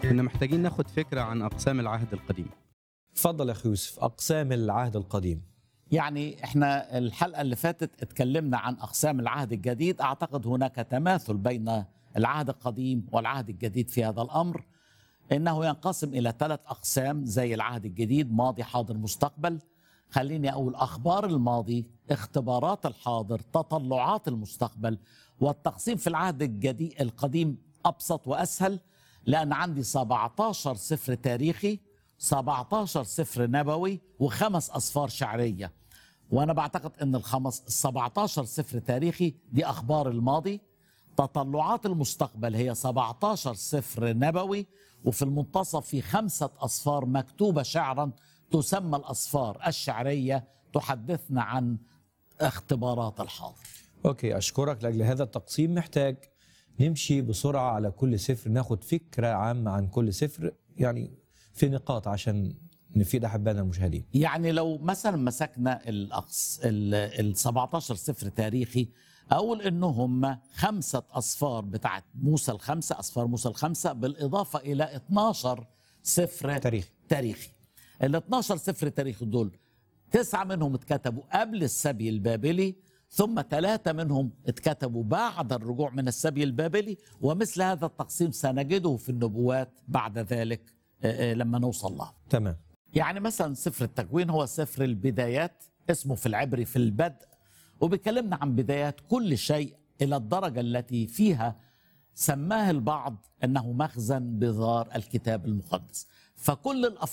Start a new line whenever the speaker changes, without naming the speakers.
كنا محتاجين ناخد فكرة عن أقسام العهد القديم
تفضل يا اخي يوسف اقسام العهد القديم
يعني احنا الحلقه اللي فاتت اتكلمنا عن اقسام العهد الجديد اعتقد هناك تماثل بين العهد القديم والعهد الجديد في هذا الامر انه ينقسم الى ثلاث اقسام زي العهد الجديد ماضي حاضر مستقبل خليني اقول اخبار الماضي اختبارات الحاضر تطلعات المستقبل والتقسيم في العهد الجديد القديم ابسط واسهل لان عندي 17 سفر تاريخي 17 سفر نبوي وخمس أصفار شعرية وأنا بعتقد أن الخمس ال 17 سفر تاريخي دي أخبار الماضي تطلعات المستقبل هي 17 سفر نبوي وفي المنتصف في خمسة أصفار مكتوبة شعرا تسمى الأصفار الشعرية تحدثنا عن اختبارات الحاضر
اوكي اشكرك لاجل هذا التقسيم محتاج نمشي بسرعه على كل سفر ناخد فكره عامه عن كل سفر يعني في نقاط عشان نفيد احبائنا المشاهدين
يعني لو مثلا مسكنا الأقص ال 17 سفر تاريخي اقول انهم خمسه اصفار بتاعت موسى الخمسه اصفار موسى الخمسه بالاضافه الى 12 سفر
تاريخي.
تاريخي ال 12 سفر تاريخي دول تسعه منهم اتكتبوا قبل السبي البابلي ثم ثلاثه منهم اتكتبوا بعد الرجوع من السبي البابلي ومثل هذا التقسيم سنجده في النبوات بعد ذلك آه، آه، لما نوصل له
تمام
يعني مثلا سفر التكوين هو سفر البدايات اسمه في العبري في البدء وبيكلمنا عن بدايات كل شيء الى الدرجه التي فيها سماه البعض انه مخزن بذار الكتاب المقدس فكل الافكار